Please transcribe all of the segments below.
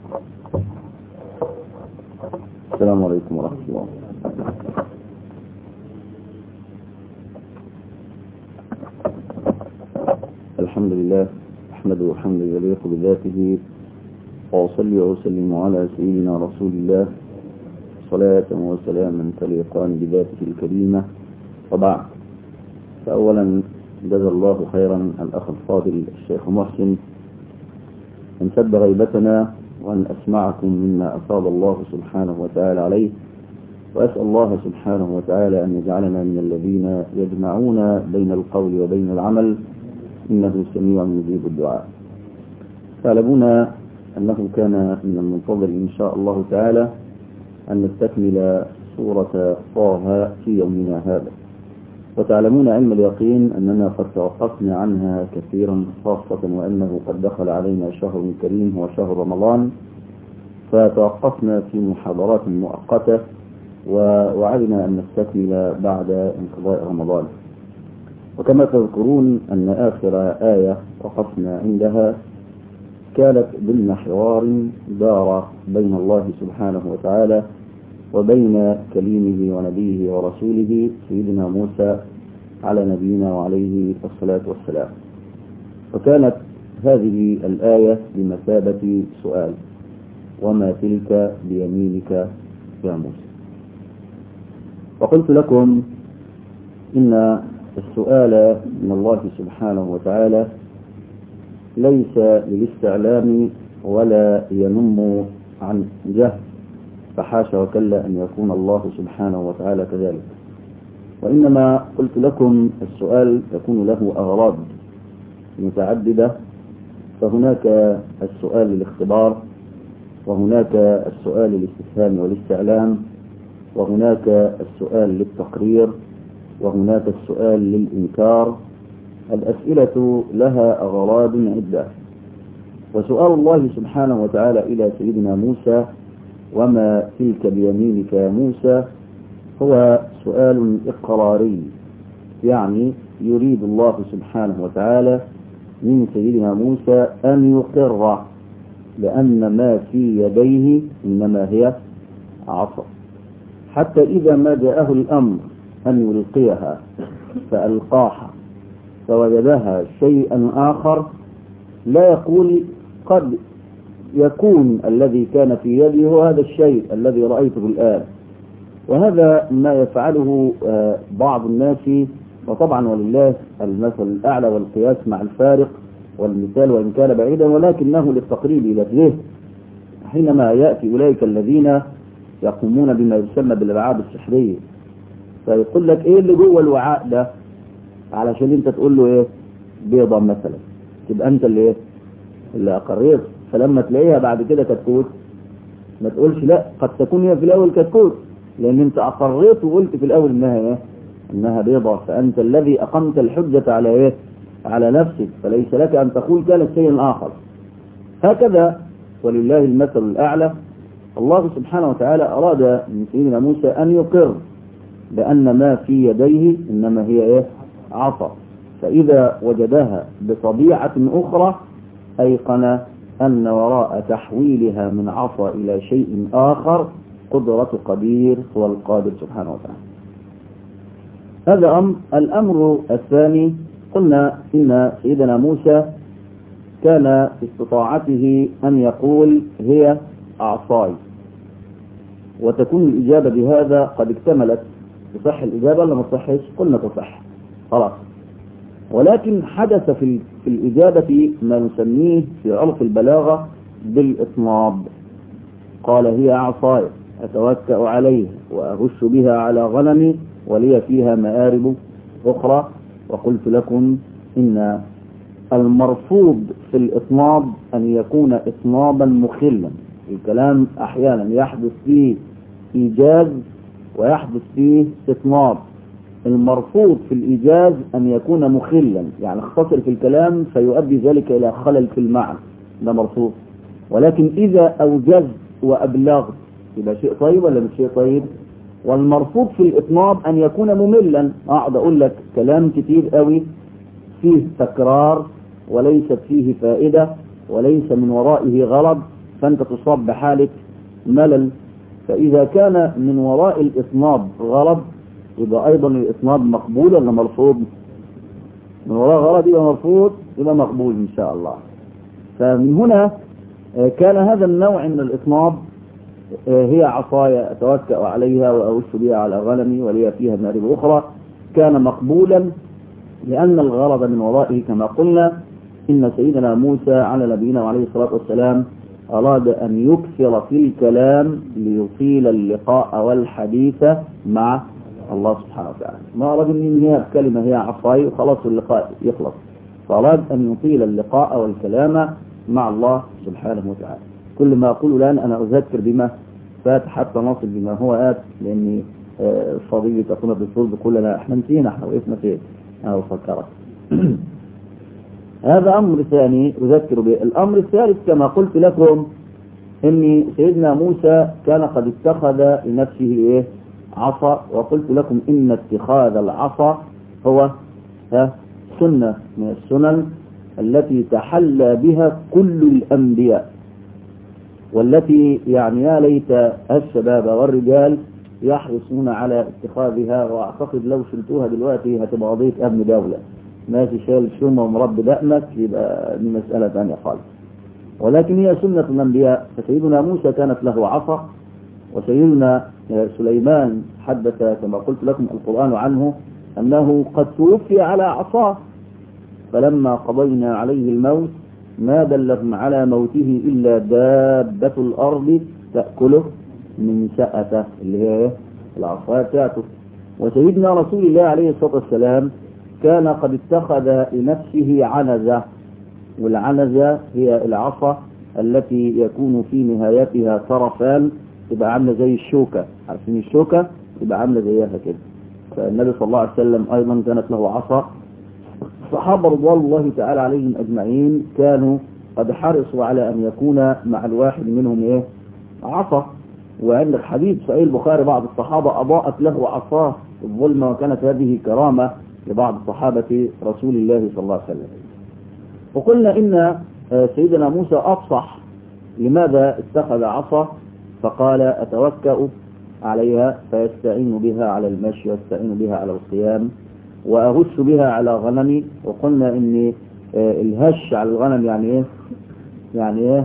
السلام عليكم ورحمة الله الحمد لله أحمده حمدا يليق بذاته وأصلي وأسلم على سيدنا رسول الله صلاة وسلاما تليقان بذاته الكريمة وبعد فأولا جزا الله خيرا الأخ الفاضل الشيخ محسن أن سد غيبتنا وأن أسمعكم مما أفاض الله سبحانه وتعالى عليه وأسأل الله سبحانه وتعالى أن يجعلنا من الذين يجمعون بين القول وبين العمل إنه سميع مجيب الدعاء تعلمون أنه كان من المنتظر إن شاء الله تعالى أن نستكمل سورة طه في يومنا هذا وتعلمون علم اليقين أننا قد توقفنا عنها كثيرا خاصة وأنه قد دخل علينا شهر كريم هو شهر رمضان فتوقفنا في محاضرات مؤقتة ووعدنا أن نستكمل بعد انقضاء رمضان وكما تذكرون أن آخر آية وقفنا عندها كانت ضمن حوار دار بين الله سبحانه وتعالى وبين كليمه ونبيه ورسوله سيدنا موسى على نبينا وعليه الصلاة والسلام وكانت هذه الآية بمثابة سؤال وما تلك بيمينك يا موسى وقلت لكم إن السؤال من الله سبحانه وتعالى ليس للاستعلام ولا ينم عن جهل فحاشا وكلا أن يكون الله سبحانه وتعالى كذلك وإنما قلت لكم السؤال يكون له أغراض متعددة فهناك السؤال للاختبار وهناك السؤال للاستفهام والاستعلام وهناك السؤال للتقرير وهناك السؤال للإنكار الأسئلة لها أغراض عدة وسؤال الله سبحانه وتعالى إلى سيدنا موسى وما تلك بيمينك يا موسى هو سؤال إقراري يعني يريد الله سبحانه وتعالى من سيدنا موسى أن يقر لأن ما في يديه إنما هي عصا حتى إذا ما جاءه الأمر أن يلقيها فألقاها فوجدها شيئا آخر لا يقول قد يكون الذي كان في يدي هو هذا الشيء الذي رأيته الآن وهذا ما يفعله بعض الناس وطبعا ولله المثل الأعلى والقياس مع الفارق والمثال وإن كان بعيدا ولكنه للتقريب إلى الذهن حينما يأتي أولئك الذين يقومون بما يسمى بالألعاب السحرية فيقول لك إيه اللي جوه الوعاء ده علشان أنت تقول له إيه بيضة مثلا تبقى أنت اللي إيه اللي أقريت فلما تلاقيها بعد كده كتكوت ما تقولش لا قد تكون هي في الأول كتكوت لأن أنت أقريت وقلت في الأول إنها إيه إنها بيضة فأنت الذي أقمت الحجة على إيه على نفسك فليس لك أن تقول كانت شيء آخر هكذا ولله المثل الأعلى الله سبحانه وتعالى أراد من سيدنا موسى أن يقر بأن ما في يديه إنما هي إيه عصا فإذا وجدها بطبيعة أخرى أيقن أن وراء تحويلها من عصا إلى شيء آخر قدرة قدير هو القادر سبحانه وتعالى هذا أمر الأمر الثاني قلنا إن سيدنا موسى كان في استطاعته أن يقول هي أعصاي وتكون الإجابة بهذا قد اكتملت تصح الإجابة ولا ما تصحش قلنا تصح خلاص ولكن حدث في في الإجابة ما نسميه في عرف البلاغة بالإطناب قال هي أعصاي أتوكأ عليها وأهش بها على غنمي ولي فيها مآرب أخرى وقلت لكم إن المرفوض في الإطناب أن يكون إطنابا مخلا الكلام أحيانا يحدث فيه إيجاز ويحدث فيه إطناب المرفوض في الإيجاز أن يكون مخلا يعني اختصر في الكلام فيؤدي ذلك إلى خلل في المعنى ده مرفوض ولكن إذا أوجز وأبلغت يبقى شيء طيب ولا مش شيء طيب والمرفوض في الإطناب أن يكون مملا أقعد أقول لك كلام كتير قوي فيه تكرار وليست فيه فائدة وليس من ورائه غرض فأنت تصاب بحالة ملل فإذا كان من وراء الإطناب غرض يبقى أيضا الإطناب مقبول ولا مرفوض من وراء غرض يبقى مرفوض يبقى مقبول إن شاء الله فمن هنا كان هذا النوع من الإطناب هي عصاي أتوكأ عليها وأوش بها على غنمي ولي فيها مآرب أخرى كان مقبولا لأن الغرض من ورائه كما قلنا إن سيدنا موسى على نبينا وعليه الصلاة والسلام أراد أن يكثر في الكلام ليطيل اللقاء والحديث مع الله سبحانه وتعالى ما أراد أن ينهي كلمة هي عصاي وخلاص اللقاء يخلص فأراد أن يطيل اللقاء والكلام مع الله سبحانه وتعالى كل ما أقول الآن أنا أذكر بما فات حتى نصل بما هو آت لأني الصديق تكون بالصلب بقول لنا احنا نسينا احنا وقفنا فين أنا أفكرك هذا أمر ثاني أذكر به الأمر الثالث كما قلت لكم أن سيدنا موسى كان قد اتخذ لنفسه إيه عصا وقلت لكم إن اتخاذ العصا هو ها سنة من السنن التي تحلى بها كل الأنبياء والتي يعني يا ليت الشباب والرجال يحرصون على اتخاذها واعتقد لو شلتوها دلوقتي هتبقى قضيه ابن دوله ماشي شايل الشومه ومربي دقنك يبقى دي مساله ثانيه خالص ولكن هي سنه الانبياء فسيدنا موسى كانت له عصا وسيدنا سليمان حدث كما قلت لكم القران عنه انه قد توفي على عصاه فلما قضينا عليه الموت ما دلهم على موته الا دابه الارض تاكله من سأته اللي هي العصاية بتاعته وسيدنا رسول الله عليه الصلاة والسلام كان قد اتخذ لنفسه عنزة والعنزة هي العصا التي يكون في نهايتها طرفان تبقى عاملة زي الشوكة عارفين الشوكة تبقى عاملة زيها كده فالنبي صلى الله عليه وسلم أيضا كانت له عصا الصحابة رضوان الله تعالى عليهم أجمعين كانوا قد حرصوا على أن يكون مع الواحد منهم إيه عصا وعندك حديث صحيح البخاري بعض الصحابة أضاءت له عصاه الظلمة وكانت هذه كرامة لبعض صحابة رسول الله صلى الله عليه وسلم وقلنا إن سيدنا موسى أفصح لماذا اتخذ عصا فقال أتوكأ عليها فيستعين بها على المشي ويستعين بها على الصيام وأهش بها على غنمي وقلنا إن الهش على الغنم يعني إيه يعني إيه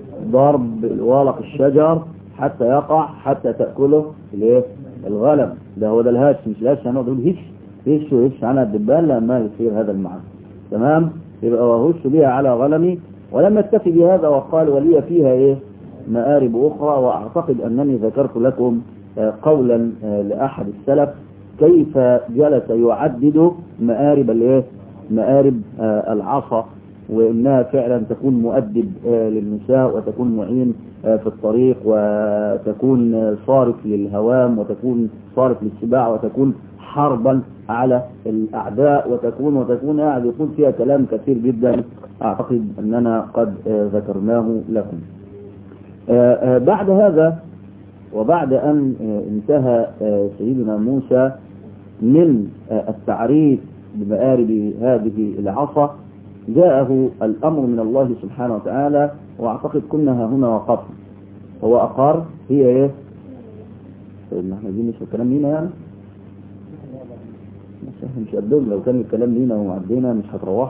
ضرب ورق الشجر حتى يقع حتى تأكله الايه الغنم ده هو ده الهش مش الهش هنقعد نقول هش هش وهش عنها الدبان لما يصير هذا المعنى تمام يبقى وهش بها على غنمي ولم يكتفي بهذا وقال ولي فيها ايه مآرب أخرى وأعتقد أنني ذكرت لكم قولا لأحد السلف كيف جلس يعدد مآرب الايه مآرب العصا وإنها فعلا تكون مؤدب للنساء وتكون معين في الطريق وتكون صارف للهوام وتكون صارف للسباع وتكون حربا على الأعداء وتكون وتكون قاعد يقول فيها كلام كثير جدا أعتقد أننا قد ذكرناه لكم بعد هذا وبعد أن انتهى سيدنا موسى من التعريف بمآرب هذه العصا جاءه الأمر من الله سبحانه وتعالى واعتقد كنا هنا وقفنا هو أقر هي ايه سيدنا احنا دي مش الكلام لينا يعني مش احنا مش قدهم لو كان الكلام لينا ومعدينا مش هتروح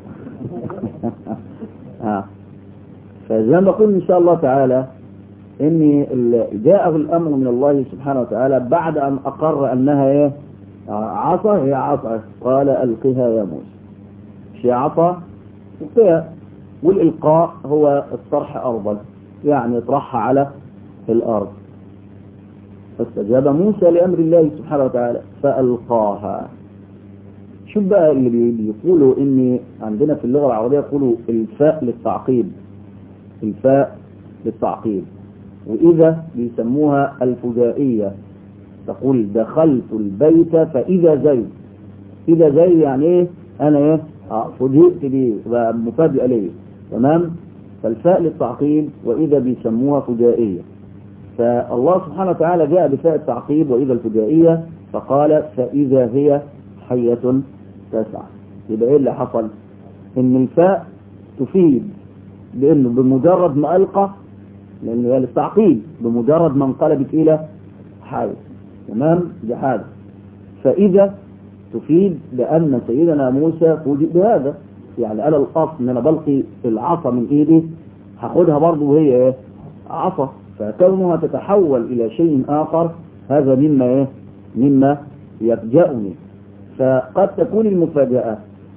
آه. فزي ما قلنا ان شاء الله تعالى ان جاءه الامر من الله سبحانه وتعالى بعد ان اقر انها ايه عصا هي عصا قال القها يا موسى شيء عصا القيا والإلقاء هو الطرح أرضا يعني يطرحها على الأرض فاستجاب موسى لأمر الله سبحانه وتعالى فألقاها شوف بقى اللي بيقولوا إن عندنا في اللغة العربية يقولوا الفاء للتعقيب الفاء للتعقيب وإذا بيسموها الفجائية تقول دخلت البيت فإذا زيد إذا زيد يعني إيه أنا إيه فوجئت به مفاجأة لي تمام فالفاء للتعقيب وإذا بيسموها فجائية فالله سبحانه وتعالى جاء بفاء التعقيب وإذا الفجائية فقال فإذا هي حية تسعى يبقى إيه اللي حصل إن الفاء تفيد بأنه بمجرد ما ألقى لان هي للتعقيد بمجرد ما انقلبت الى حادث تمام ده حادث فاذا تفيد بان سيدنا موسى فوجئ بهذا يعني انا الاصل ان انا بلقي العصا من ايدي هاخدها برضه وهي ايه عصا فكونها تتحول الى شيء اخر هذا مما ايه مما يفجأني فقد تكون المفاجأة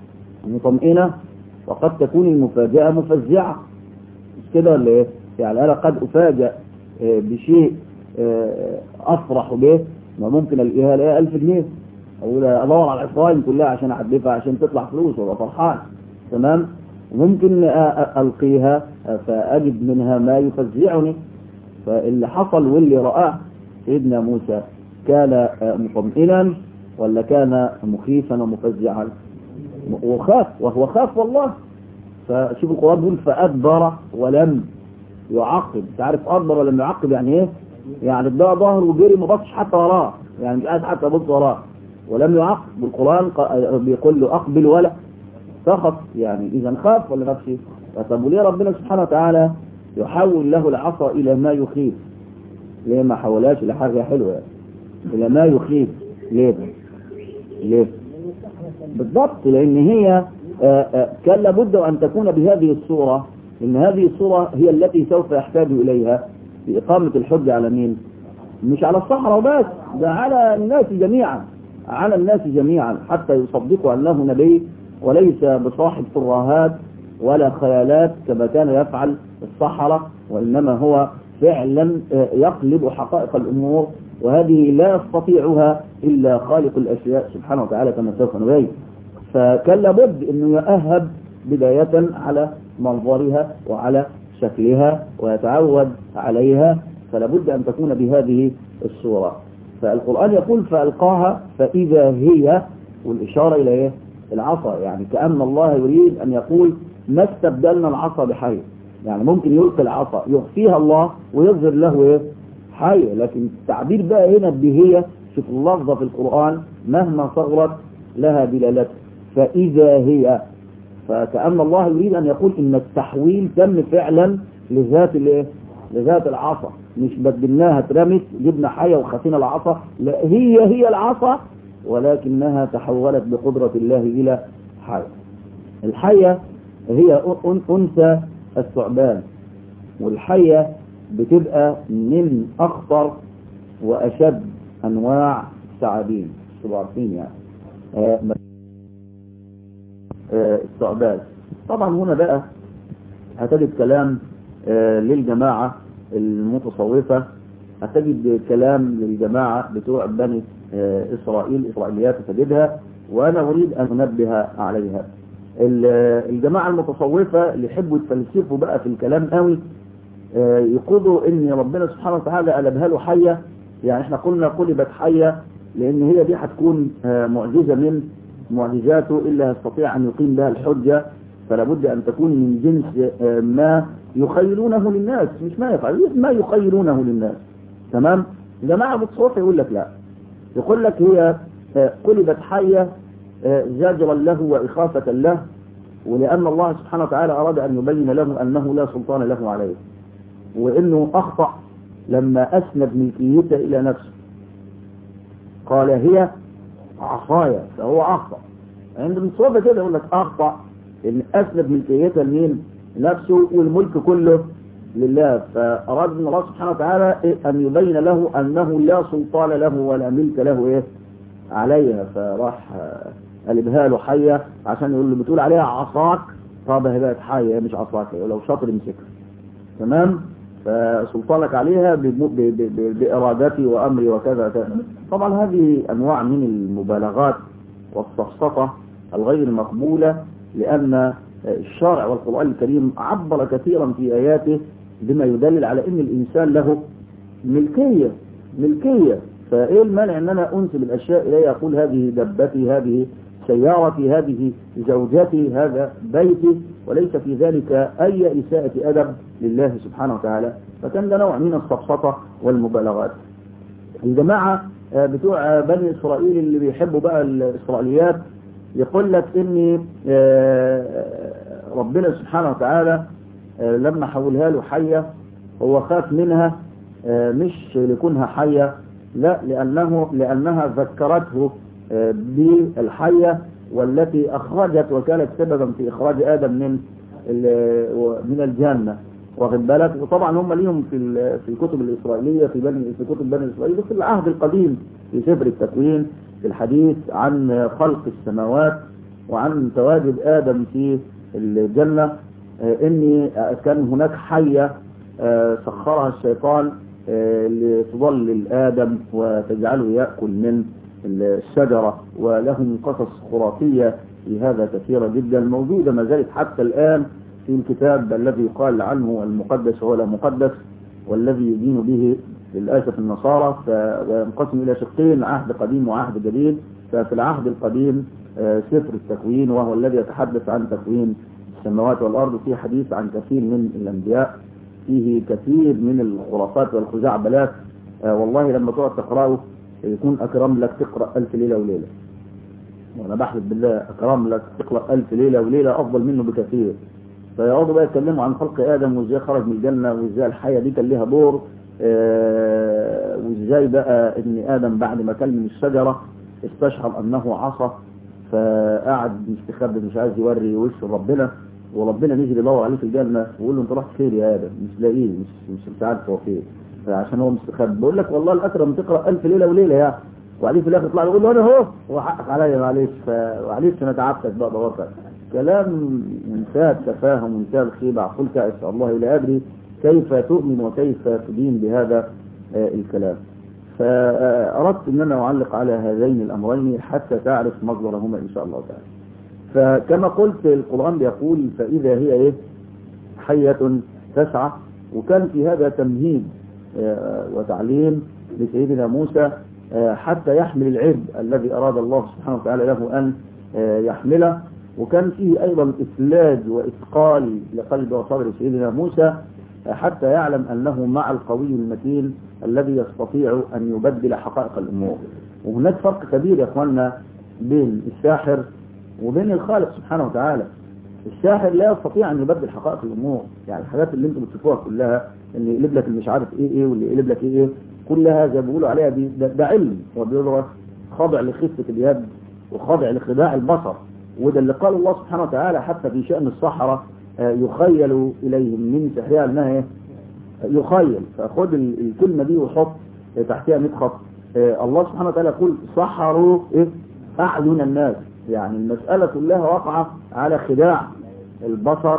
مطمئنة وقد تكون المفاجأة مفزعة مش كده ولا ايه يعني انا قد افاجأ آه، بشيء آه، افرح به وممكن الاقيها الاقيها 1000 جنيه اقول ادور على العصاين كلها عشان احدفها عشان تطلع فلوس وابقى فرحان تمام وممكن أ- أ- القيها فاجد منها ما يفزعني فاللي حصل واللي رآه سيدنا موسى كان آه، مطمئنا ولا كان مخيفا ومفزعا وخاف وهو خاف والله فشوف القرآن بيقول فأدبر ولم يعقب انت عارف أدبر ولم يعقب يعني ايه يعني اداه ظهر وجري ما بصش حتى وراه يعني مش قاعد حتى يبص وراه ولم يعقب القرآن ق- بيقول له أقبل ولا سخط يعني إذا خاف ولا نفسي طب وليه ربنا سبحانه وتعالى يحول له العصا إلى ما يخيف ليه ما حولهاش إلى حاجة حلوة يعني. إلى ما يخيف ليه ليه بالضبط لأن هي آه، آه، كان لابد أن تكون بهذه الصورة إن هذه الصورة هي التي سوف يحتاج إليها في إقامة الحجة على مين مش على الصحراء وبس ده على الناس جميعا على الناس جميعا حتى يصدقوا أنه نبي وليس بصاحب ترهات ولا خيالات كما كان يفعل الصحراء وإنما هو فعلا آه، يقلب حقائق الأمور وهذه لا يستطيعها إلا خالق الأشياء سبحانه وتعالى كما سوف نبين فكان لابد أنه يؤهب بداية على منظرها وعلى شكلها ويتعود عليها فلابد أن تكون بهذه الصورة فالقرآن يقول فألقاها فإذا هي والإشارة إلى إيه؟ العصا يعني كأن الله يريد أن يقول ما استبدلنا العصا بحي يعني ممكن يلقي العصا يخفيها الله ويظهر له إيه؟ حي لكن التعبير بقى هنا بهي شوف اللفظة في القرآن مهما صغرت لها دلالته فإذا هي فكأن الله يريد أن يقول إن التحويل تم فعلا لذات الايه؟ لذات العصا مش بدلناها اترمت جبنا حية وخفينا العصا لا هي هي العصا ولكنها تحولت بقدرة الله إلى حية الحية هي أن- أنثى الثعبان والحية بتبقى من أخطر وأشد أنواع الثعابين تبقوا عارفين يعني آه، آه، الثعبان طبعا هنا بقى هتجد كلام آه، للجماعة المتصوفة هتجد كلام للجماعة بتوع بني آه، إسرائيل إسرائيليات تجدها وأنا أريد أن أنبه عليها ال- الجماعة المتصوفة اللي يحبوا يتفلسفوا بقى في الكلام قوي آه، يقولوا ان ربنا سبحانه وتعالى قلبها له حية يعني احنا قلنا قلبت حية لان هي دي هتكون آه، معجزة من معجزاته الا يستطيع ان يقيم بها الحجة فلا بد ان تكون من جنس آه، ما يخيلونه للناس مش ما يفعل ما يخيلونه للناس تمام جماعة متصوفة يقول لك لا يقول لك هي آه، قلبت حية آه، زاجرا له وإخافة له ولأن الله سبحانه وتعالى أراد أن يبين له أنه لا سلطان له عليه وانه اخطأ لما اسند ملكيته الى نفسه قال هي عصايا فهو اخطأ عند المصوفة كده يقول لك اخطأ ان اسند ملكيته لمين نفسه والملك كله لله فاراد من الله سبحانه وتعالى إيه؟ ان يبين له انه لا سلطان له ولا ملك له ايه عليها فراح آه، قلبها له حية عشان يقول له بتقول عليها عصاك طب هي بقت حية مش عصاك لو شاطر يمسكها تمام فسلطانك عليها ب- ب- ب- ب- بإرادتي وأمري وكذا كذا طبعا هذه أنواع من المبالغات والسفسطة الغير مقبولة لأن الشارع والقرآن الكريم عبر كثيرا في آياته بما يدلل على أن الإنسان له ملكية ملكية فإيه المانع أن أنا أنسب الأشياء إلي أقول هذه دبتي هذه سيارتي هذه زوجتي هذا بيتي وليس في ذلك أي إساءة أدب لله سبحانه وتعالى فكان ده نوع من السفسطة والمبالغات الجماعة آه، بتوع آه، بني إسرائيل اللي بيحبوا بقى الإسرائيليات يقول لك إن آه، ربنا سبحانه وتعالى آه، لما حولها له حية هو خاف منها مش لكونها حية لا لأنه لأنها ذكرته بالحية والتي أخرجت وكانت سببا في إخراج آدم من من الجنة واخد بالك وطبعا هم ليهم في في الكتب الإسرائيلية في بني في كتب بني إسرائيل في العهد القديم في سفر التكوين في الحديث عن خلق السماوات وعن تواجد آدم في الجنة إن كان هناك حية سخرها الشيطان لتضلل آدم وتجعله يأكل من الشجرة ولهم قصص خرافية في هذا كثيرة جدا موجودة ما زالت حتى الآن في الكتاب الذي يقال عنه المقدس هو لا مقدس والذي يدين به للأسف النصارى فينقسم إلى شقين عهد قديم وعهد جديد ففي العهد القديم سفر التكوين وهو الذي يتحدث عن تكوين السماوات والأرض فيه حديث عن كثير من الأنبياء فيه كثير من الخرافات والخزعبلات والله لما تقعد تقرأه يكون أكرم لك تقرأ ألف ليلة وليلة وأنا بحلف بالله أكرم لك تقرأ ألف ليلة وليلة أفضل منه بكثير فيقعدوا بقى يتكلموا عن خلق آدم وإزاي خرج من الجنة وإزاي الحياة دي كان لها دور آه وإزاي بقى إن آدم بعد ما كل من الشجرة استشعر أنه عصى فقعد مستخبي مش عايز يوري وش ربنا وربنا نزل يدور عليه في الجنة ويقول له أنت رحت فين يا آدم مش لاقيه مش مش عارف هو فين فعشان هو مستخبي بقول لك والله الأكرم تقرأ ألف ليلة وليلة يعني وبعدين في الآخر يطلع يقول له أنا أهو هو حقك عليا معلش معلش أنا تعبتك بقى دورتك كلام منتهى التفاهم ومنتهى الخيبة عقلك أسأل الله لا أدري كيف تؤمن وكيف تدين بهذا الكلام فأردت أن أنا أعلق على هذين الأمرين حتى تعرف مصدرهما إن شاء الله تعالى فكما قلت القرآن بيقول فإذا هي إيه حية تسعى وكان في هذا تمهيد وتعليم لسيدنا موسى حتى يحمل العبء الذي أراد الله سبحانه وتعالى له أن يحمله وكان فيه أيضا إفلاج وإثقال لقلب وصدر سيدنا موسى حتى يعلم أنه مع القوي المتين الذي يستطيع أن يبدل حقائق الأمور وهناك فرق كبير يا أخوانا بين الساحر وبين الخالق سبحانه وتعالى الساحر لا يستطيع أن يبدل حقائق الأمور يعني الحاجات اللي انتم بتشوفوها كلها اللي يقلب لك مش عارف ايه ايه واللي يقلب لك ايه ايه كلها زي ما بيقولوا عليها دي ده, ده علم وبيدرس خاضع لخفة اليد وخاضع لخداع البصر وده اللي قال الله سبحانه وتعالى حتى في شأن الصحراء يخيل إليهم من سحرها أنها يخيل فخد الكلمة دي وحط تحتها 100 خط الله سبحانه وتعالى يقول سحروا إيه؟ أعين الناس يعني المسألة كلها واقعة على خداع البصر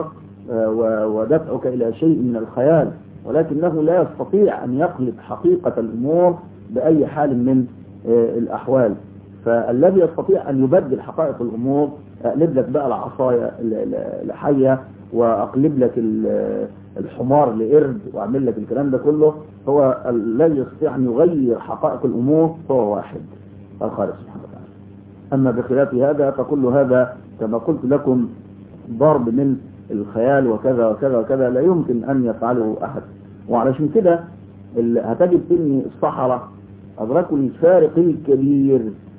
ودفعك إلى شيء من الخيال ولكنه لا يستطيع أن يقلب حقيقة الأمور بأي حال من الأحوال فالذي يستطيع أن يبدل حقائق الأمور أقلب لك بقى العصاية لحية وأقلب لك الحمار لقرد وأعمل لك الكلام ده كله هو الذي يستطيع أن يغير حقائق الأمور هو واحد الخالق سبحانه وتعالى أما بخلاف هذا فكل هذا كما قلت لكم ضرب من الخيال وكذا وكذا وكذا لا يمكن أن يفعله أحد وعلشان كده هتجد ان الصحراء أدركوا الفارق الكبير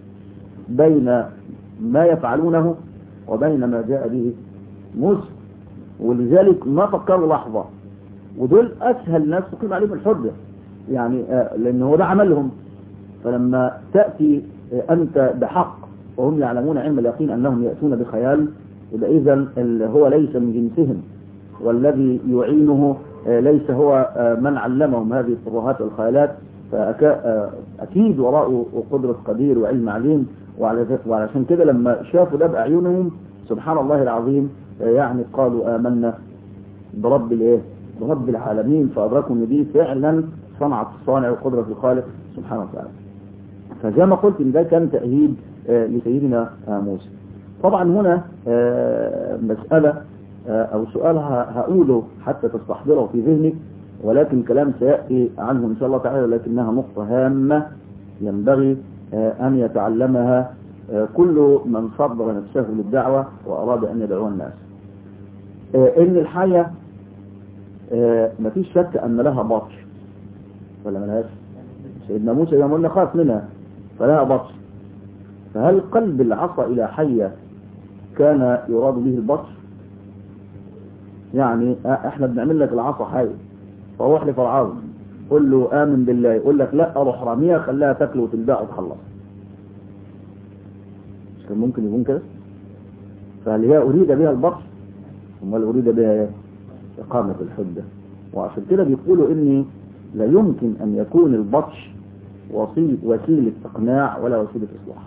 بين ما يفعلونه وبين ما جاء به موسى ولذلك ما فكروا لحظة ودول أسهل ناس تقيم عليهم الحجة يعني آه لأن هو ده عملهم فلما تأتي آه أنت بحق وهم يعلمون علم اليقين أنهم يأتون بخيال يبقى إذا هو ليس من جنسهم والذي يعينه آه ليس هو من علمهم هذه الترهات والخيالات فأكيد وراءه قدرة قدير وعلم عليم وعلشان كده لما شافوا ده بأعينهم سبحان الله العظيم يعني قالوا آمنا برب الايه برب العالمين فأدركوا ان دي فعلا صنعة الصانع وقدرة الخالق سبحانه وتعالى فزي ما قلت ان ده كان تأهيد لسيدنا موسى طبعا هنا مسألة او سؤال هقوله حتى تستحضره في ذهنك ولكن كلام سيأتي عنه ان شاء الله تعالى لكنها نقطة هامة ينبغي ان يتعلمها كل من صبر نفسه للدعوة وأراد أن يدعو الناس إن الحياة مفيش شك أن لها بطش ولا ملهاش سيدنا موسى يوم قلنا خاف منها فلها بطش فهل قلب العصا إلى حية كان يراد به البطش يعني احنا بنعمل لك العصا حي فروح لفرعون قل له آمن بالله يقول لك لا أروح راميها خليها تاكل وتلدع وتخلص مش كان ممكن يكون كده فهل هي أريد بها البطش امال أريد بها ايه إقامة الحجة وعشان كده بيقولوا إن لا يمكن أن يكون البطش وسيلة وسيلة إقناع ولا وسيلة إصلاح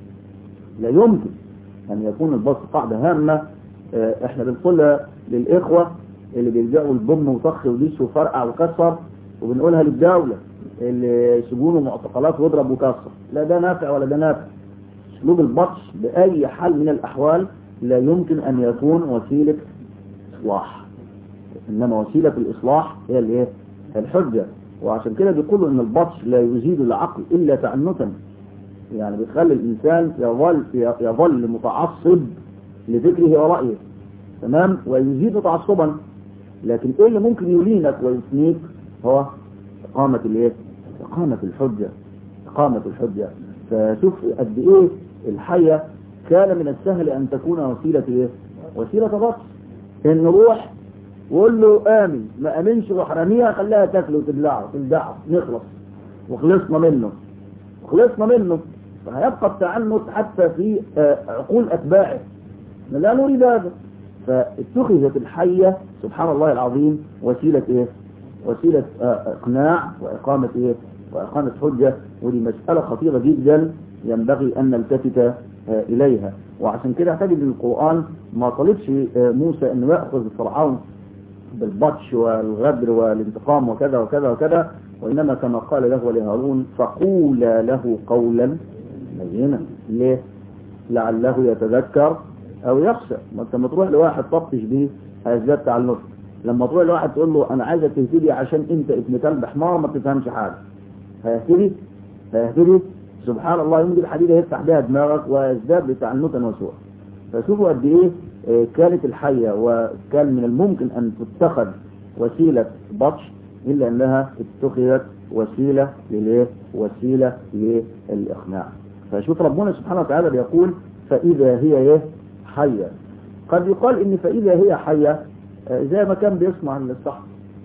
لا يمكن أن يكون البطش قاعدة هامة اه احنا بنقولها للإخوة اللي بيلجأوا البم وطخ وديش وفرقع وكسر وبنقولها للدولة اللي سجون ومعتقلات واضرب وكسر لا ده نافع ولا ده نافع اسلوب البطش بأي حال من الأحوال لا يمكن أن يكون وسيلة إصلاح إنما وسيلة الإصلاح هي الايه الحجة وعشان كده بيقولوا إن البطش لا يزيد العقل إلا تعنتا يعني بيخلي الإنسان يظل يظل متعصب لفكره ورأيه تمام ويزيد تعصبا لكن ايه اللي ممكن يلينك ويثنيك هو إقامة الايه إقامة الحجة إقامة الحجة فشوف قد ايه الحية كان من السهل ان تكون وسيلة ايه وسيلة بطش ان نروح وقول له امن ما امنش روح رميها خليها تاكل وتبلعه تلدعه نخلص وخلصنا منه وخلصنا منه فهيبقى التعنت حتى في عقول اتباعه لا نريد هذا فاتخذت الحية سبحان الله العظيم وسيلة ايه وسيلة اقناع واقامة ايه واقامة حجة ودي مسألة خطيرة جدا ينبغي ان نلتفت اليها وعشان كده تجد القرآن ما طلبش موسى انه يأخذ فرعون بالبطش والغدر والانتقام وكذا وكذا وكذا وإنما كما قال له ولهارون فقولا له قولا لينا ليه لعله يتذكر او يخشى ما انت لما تروح لواحد تطش بيه هيزداد تعلق لما تروح لواحد تقول له انا عايزك تهتدي عشان انت ابن كلب حمار ما بتفهمش حاجه هيهتدي هيهتدي سبحان الله يمكن الحديده يفتح بها دماغك ويزداد بتعنتا وسوء فشوفوا قد ايه كانت الحيه وكان من الممكن ان تتخذ وسيله بطش الا انها اتخذت وسيله للايه وسيله للاقناع فشوف ربنا سبحانه وتعالى بيقول فاذا هي ايه حية قد يقال ان فإذا هي حية زي ما كان بيسمع الصح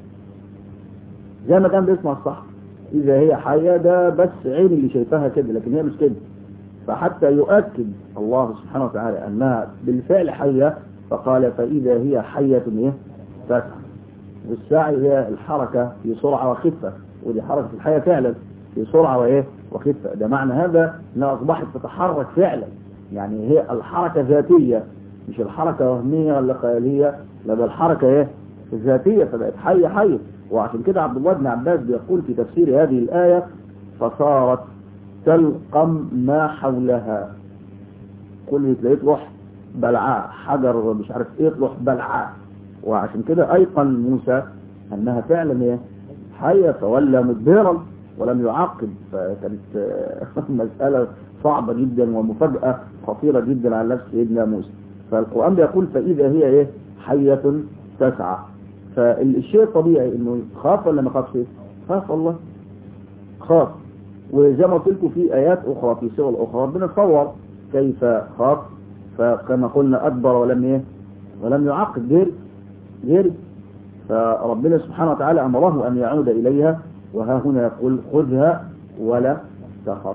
زي ما كان بيسمع الصح إذا هي حية ده بس عين اللي شايفاها كده لكن هي مش كده فحتى يؤكد الله سبحانه وتعالى أنها بالفعل حية فقال فإذا هي حية إيه تسعى والسعي هي الحركة في سرعة وخفة ودي حركة الحية فعلا في سرعة وإيه وخفة ده معنى هذا أنها أصبحت تتحرك فعلا يعني هي الحركة ذاتية مش الحركة وهمية ولا خيالية لا ده الحركة ايه ذاتية فبقت حية حية وعشان كده عبد الله بن عباس بيقول في تفسير هذه الآية فصارت تلقم ما حولها كل تلاقيه تروح بلعاء حجر مش عارف ايه تروح بلعاء وعشان كده ايقن موسى انها فعلا ايه حية فولى مدبرا ولم يعقب فكانت مسألة صعبة جدا ومفاجأة خطيرة جدا على نفس سيدنا موسى فالقرآن بيقول فإذا هي ايه حية تسعى فالشيء الطبيعي انه خاف ولا ما خافش خاف الله خاف وزي ما قلت لكم في آيات أخرى في سور أخرى ربنا صور كيف خاف فكما قلنا أدبر ولم ايه ولم يعقب غير غير فربنا سبحانه وتعالى أمره أن يعود إليها وها هنا يقول خذها ولا تخف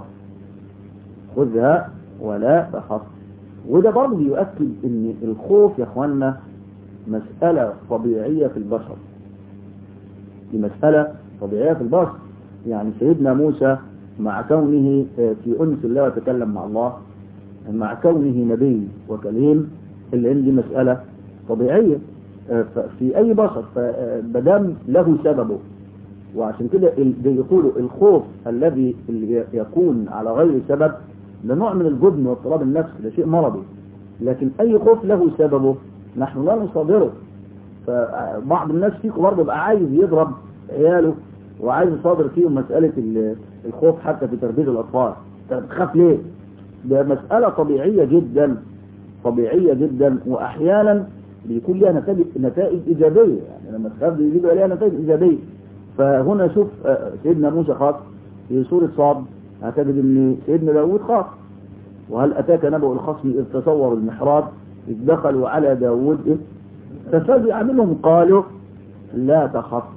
خذها ولا تخف وده برضه يؤكد ان الخوف يا اخوانا مسألة طبيعية في البشر دي مسألة طبيعية في البشر يعني سيدنا موسى مع كونه في أنس الله وتكلم مع الله مع كونه نبي وكليم اللي عندي مسألة طبيعية في أي بشر فبدام له سببه وعشان كده يقولوا الخوف الذي يكون على غير سبب ده نوع من الجبن واضطراب النفس ده شيء مرضي لكن اي خوف له سببه نحن لا نصادره فبعض الناس فيكم برضه بقى عايز يضرب عياله وعايز يصادر فيهم مسألة الخوف حتى في تربية الأطفال انت بتخاف ليه ده مسألة طبيعية جدا طبيعية جدا وأحيانا بيكون لها نتائج نتائج إيجابية يعني لما تخاف بيجيب لها نتائج إيجابية فهنا شوف سيدنا موسى خاف في سورة صاد هتجد ان سيدنا داود خاف وهل اتاك نبأ الخصم اذ تصوروا المحراب اذ دخلوا على داود إيه؟ ففزع منهم قالوا لا تخف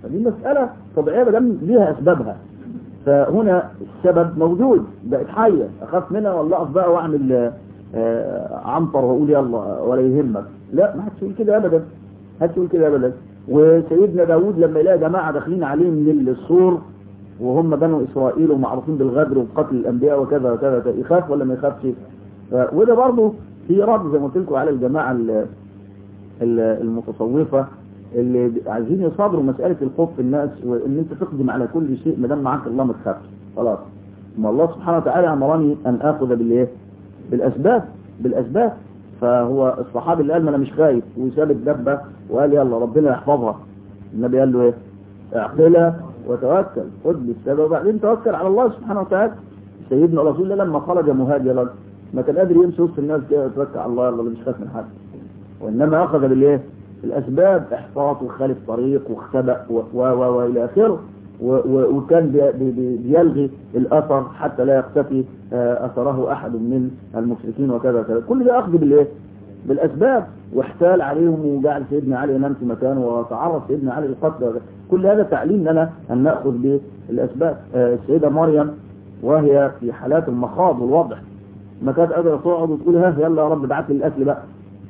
فدي مسألة طبيعية ما دام ليها أسبابها فهنا السبب موجود بقت حية أخاف منها ولا أقف بقى وأعمل آه، عنطر وأقول يلا ولا يهمك لا ما حدش يقول كده أبدا ما حدش يقول كده أبدا وسيدنا داود لما يلاقي جماعة داخلين عليه من السور وهم بنو إسرائيل ومعروفين بالغدر وقتل الأنبياء وكذا وكذا وكذا، يخاف ولا ما يخافش ف- وده برضه في رد زي ما قلت لكم على الجماعة ال- ال- المتصوفة اللي عايزين يصادروا مسألة الخوف في الناس وان انت تقدم على كل شيء ما دام معاك الله ما تخافش خلاص ما الله سبحانه وتعالى امرني ان اخذ بالايه بالاسباب بالاسباب فهو الصحابي اللي قال ما انا مش خايف وساب الدبه وقال يلا ربنا يحفظها النبي قال له ايه اعقلها وتوكل خد بالسبب وبعدين توكل على الله سبحانه وتعالى سيدنا رسول الله لما خرج مهاجرا ما كان قادر يمشي وسط الناس كده يتوكل على الله يلا مش خايف من حد وإنما أخذ بالإيه؟ الأسباب إحفاظ وخالف طريق واختبأ و- و- و- وإلى آخره و- و- وكان بي- بي- بي- بيلغي الأثر حتى لا يختفي آه، أثره أحد من المشركين وكذا وكذا كل ده أخذ بالإيه؟ بالأسباب واحتال عليهم وجعل سيدنا علي ينام في مكانه وتعرض سيدنا علي للقتل كل هذا تعليم لنا أن نأخذ بالأسباب آه، السيدة مريم وهي في حالات المخاض والوضع ما كانت قادرة تقعد وتقول ها يلا يا رب ابعت لي الأكل بقى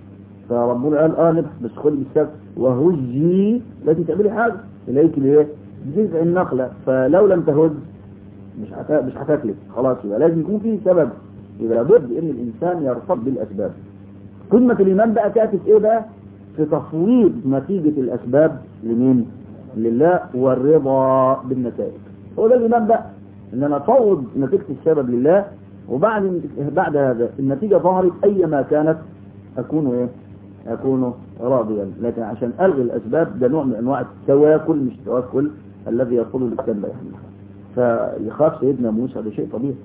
فربنا قال اه نبحث بس خدي بالسبب وهجي لا تعملي حاجه اليك الايه؟ جزء النخله فلو لم تهز مش هتا... مش هتاكلك خلاص يبقى لازم يكون في سبب يبقى لابد ان الانسان يرتبط بالاسباب قمه الايمان بقى تاتي في ايه بقى؟ في تفويض نتيجه الاسباب لمين؟ لله والرضا بالنتائج هو ده الايمان بقى ان انا افوض نتيجه السبب لله وبعد بعد هذا النتيجه ظهرت ايما كانت اكون ايه؟ أكون راضيا لكن عشان ألغي الأسباب ده نوع من أنواع التواكل مش التوكل الذي يقول الإسلام لا يحمل فيخاف سيدنا موسى ده شيء طبيعي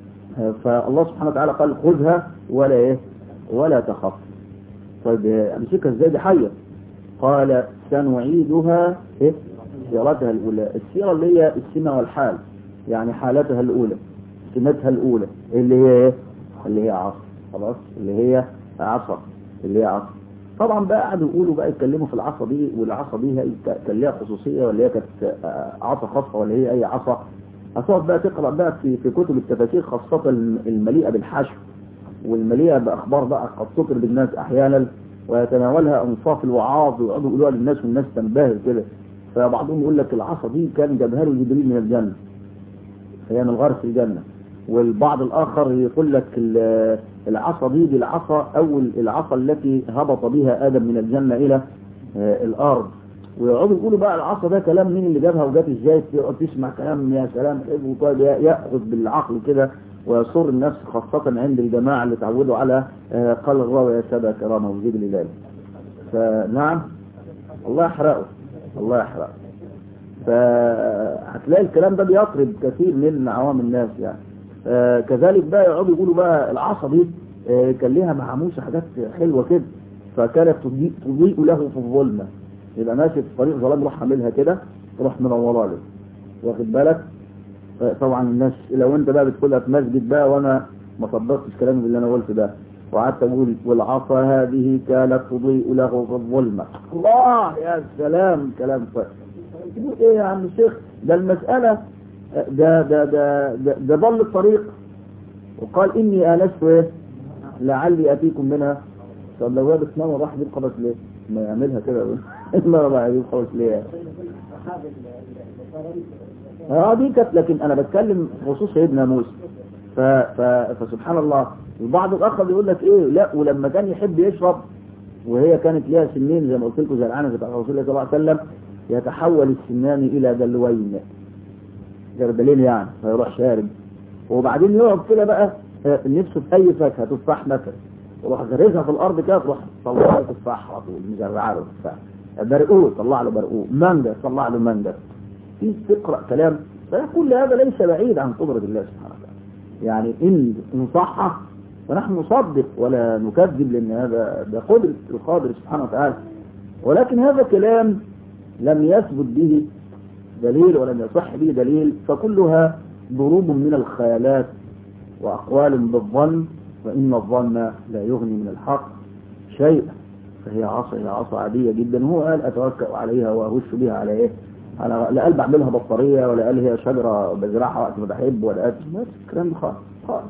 فالله سبحانه وتعالى قال خذها ولا إيه ولا تخف طيب أمسكها إزاي دي حية قال سنعيدها إيه سيرتها الأولى السيرة اللي هي السمة والحال يعني حالتها الأولى سمتها الأولى اللي هي إيه اللي هي عصر خلاص اللي هي عصر اللي هي عصر طبعا بقى قعدوا يقولوا بقى يتكلموا في العصا دي والعصا دي هي كان ليها خصوصيه ولا هي كانت عصا خاصه ولا هي اي عصا هتقعد بقى تقرا بقى في في كتب التفاسير خاصه المليئه بالحشو والمليئه باخبار بقى قد تطرب الناس احيانا ويتناولها انصاف الوعاظ ويقعدوا يقولوها للناس والناس تنبهر كده فبعضهم يقول لك العصا دي كان جابها له جبريل من الجنه فهي من غرس الجنه والبعض الآخر يقول لك العصا دي دي العصا أو العصا التي هبط بها آدم من الجنة إلى الأرض ويقعدوا يقولوا بقى العصا ده كلام مين اللي جابها وجات ازاي تقعد تسمع كلام يا سلام طيب ياخذ بالعقل كده ويصر النفس خاصة عند الجماعة اللي تعودوا على قال الراوي يا سادة كرامة وزيد لله فنعم الله يحرقه الله يحرقه فهتلاقي الكلام ده بيطرد كثير من عوام الناس يعني آه كذلك بقى يقعدوا يقولوا بقى العصا دي آه كان ليها مع موسى حاجات حلوه كده فكانت تضيء, تضيء له في الظلمه يبقى ماشي في طريق ظلام يروح عاملها كده تروح منوره له واخد بالك آه طبعا الناس لو انت بقى بتقولها في مسجد بقى وانا ما صدقتش كلامي اللي انا قلت ده وقعدت اقول والعصا هذه كانت تضيء له في الظلمه الله يا سلام كلام طيب تقول ايه يا عم الشيخ ده المساله ده ده ده ده, ده ضل الطريق وقال اني انست ايه لعلي اتيكم منها طب لو هي بتنور راح يجيب خبز ليه؟ ما يعملها كده ما راح يجيب خبز ليه؟ اه دي كانت لكن انا بتكلم بخصوص سيدنا موسى ف ف فسبحان الله البعض الاخر بيقول لك ايه لا ولما كان يحب يشرب وهي كانت ليها سنين زي ما قلت لكم زي العنزه بتاع رسول الله صلى الله عليه وسلم يتحول السنان الى دلوين جردلين يعني فيروح شارب وبعدين يقعد كده بقى نفسه في اي فاكهه تفاح مثلا وروح غرزها في الارض كده تروح طلع له تفاح على طول مزرعه له تفاح برقوق طلع له برقوق مانجا طلع له مانجا في تقرا كلام فكل هذا ليس بعيد عن قدره الله سبحانه وتعالى يعني ان ان صح فنحن نصدق ولا نكذب لان هذا ده قدره القادر سبحانه وتعالى ولكن هذا كلام لم يثبت به دليل ولم يصح به دليل فكلها ضروب من الخيالات وأقوال بالظن وإن الظن لا يغني من الحق شيء فهي عصا هي عصا عادية جدا هو قال أتوكأ عليها وأهش بها على إيه انا لا قال بعملها بطاريه ولا قال هي شجره بزرعها وقت ما بحب ولا قال ما فيش الكلام ده خالص خالص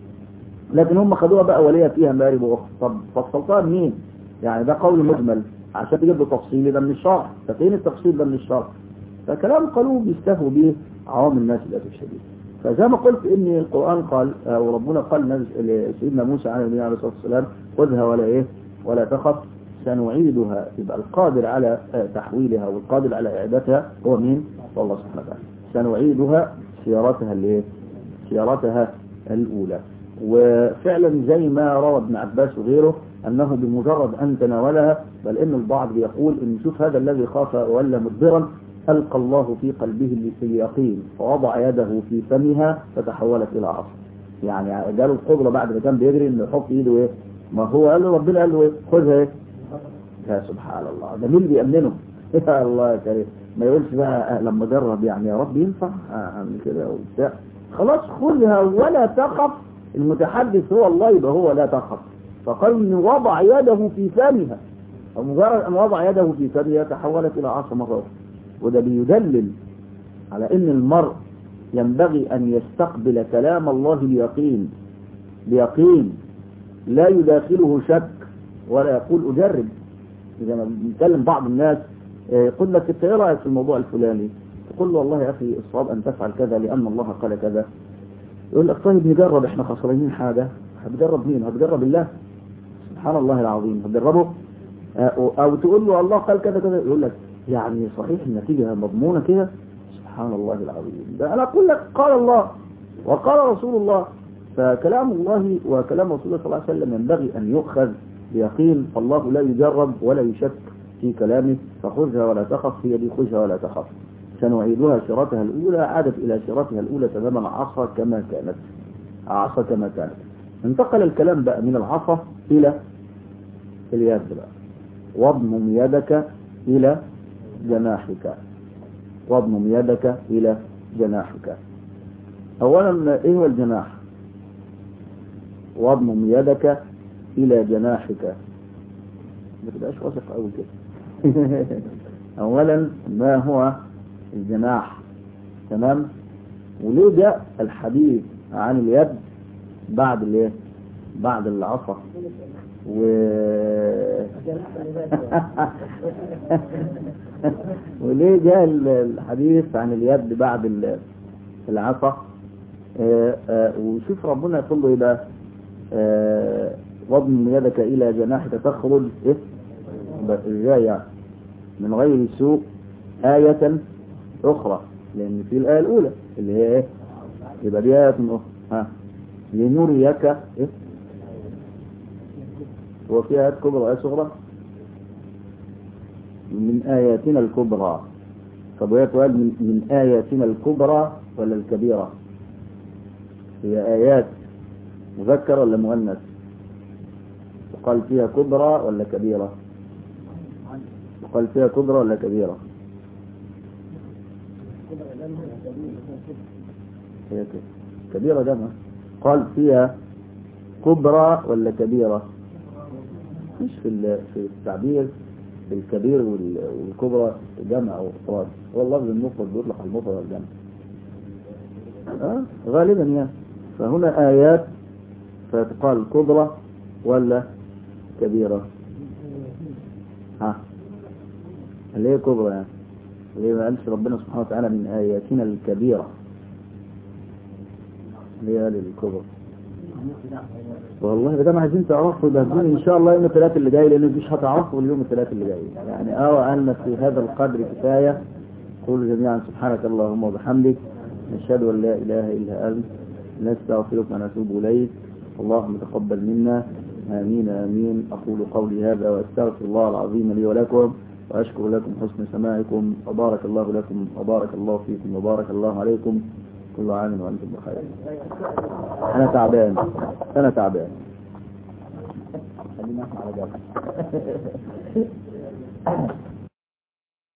لكن هم خدوها بقى وليها فيها مارب واخت طب فصلتها منين يعني ده قول مجمل عشان تجيب له تفصيل ده من الشرع ففين التفصيل ده من الشرع فكلام قالوه بيستهوا به عوام الناس للاسف الشديد فزي ما قلت ان القران قال او ربنا قال نزل- لسيدنا موسى عليه النبي عليه الصلاه والسلام خذها ولا ايه ولا تخف سنعيدها يبقى القادر على آه، تحويلها والقادر على اعادتها هو مين؟ هو الله سبحانه وتعالى سنعيدها سيارتها الايه؟ سيارتها الاولى وفعلا زي ما روى ابن عباس وغيره انه بمجرد ان تناولها بل ان البعض بيقول ان شوف هذا الذي خاف ولا مدبرا القى الله في قلبه اليقين فوضع يده في فمها فتحولت الى عصا يعني جاله القدره بعد ما كان بيجري انه يحط ايده ايه ما هو قال له ربنا قال له ايه خذها ايه يا سبحان الله ده مين اللي بيأمنه يا الله يا كريم ما يقولش بقى آه، لما جرب يعني يا رب ينفع آه، اعمل كده وبتاع خلاص خذها ولا تخف المتحدث هو الله يبقى هو لا تخف فقال ان وضع يده في فمها ومجرد ان وضع يده في فمها تحولت الى عصا مرة أخرى. وده بيدلل على ان المرء ينبغي ان يستقبل كلام الله بيقين بيقين لا يداخله شك ولا يقول اجرب زي ما بنتكلم بعض الناس آه، يقول لك انت ايه رايك في الموضوع الفلاني تقول له والله يا اخي الصواب ان تفعل كذا لان الله قال كذا يقول لك طيب نجرب احنا خسرانين حاجه هتجرب مين هتجرب الله سبحان الله العظيم هتجربه آه، او تقول له الله قال كذا كذا يقول لك يعني صحيح النتيجه مضمونه كده سبحان الله العظيم ده انا اقول لك قال الله وقال رسول الله فكلام الله وكلام رسول الله صلى الله عليه وسلم ينبغي ان يؤخذ بيقين فالله لا يجرب ولا يشك في كلامه فخذها ولا تخف هي دي خذها ولا تخف سنعيدها سيرتها الأولى عادت إلى سيرتها الأولى تماما عصا كما كانت عصا كما كانت انتقل الكلام بقى من العصا إلى اليد بقى واضمم يدك إلى جناحك واضمم يدك إلى جناحك أولا إيه هو الجناح واضمم يدك إلى جناحك ما تبقاش واثق قوي كده أولا ما هو الجناح تمام وليه جاء الحديث عن اليد بعد الايه بعد العصا و وليه جاء الحديث عن اليد بعد ال- العصا آه، آه، وشوف ربنا يقول له ايه بقى آه، واضم يدك الى جناحك تخرج ايه ب- ازاي يعني من غير سوء آية أخرى لأن في الآية الأولى اللي هي إيه؟ يبقى دي آية أخرى ها لنريك إيه؟ هو في آيات كبرى وآيات صغرى من آياتنا الكبرى طب وهي تقال من, من آياتنا الكبرى ولا الكبيرة هي آيات مذكر ولا مؤنث وقال فيها كبرى ولا كبيرة وقال فيها كبرى ولا كبيرة هي كده كبيرة جمع قال فيها كبرى ولا كبيرة مش في ال- في التعبير في الكبير وال- والكبرى جمع او افراد هو اللفظ المفرد بيطلق على المفرد والجمع آه غالبا يعني فهنا آيات فتقال كبرى ولا كبيرة ها اللي هي كبرى يعني اللي هي ما قالش ربنا سبحانه وتعالى من آياتنا الكبيرة اللي هي الكبرى والله ده ما عايزين تعرفوا ده هتقول ان شاء الله يوم الثلاث اللي جاي لان مش هتعرفوا اليوم الثلاث اللي جاي يعني اه ان في هذا القدر كفايه قولوا جميعا سبحانك اللهم وبحمدك نشهد ان لا اله الا انت نستغفرك ونتوب اليك اللهم تقبل منا امين امين اقول قولي هذا واستغفر الله العظيم لي ولكم واشكر لكم حسن سماعكم وبارك الله لكم وبارك الله فيكم وبارك الله عليكم كل عام وانتم بخير انا تعبان انا تعبان خلينا احنا على جنب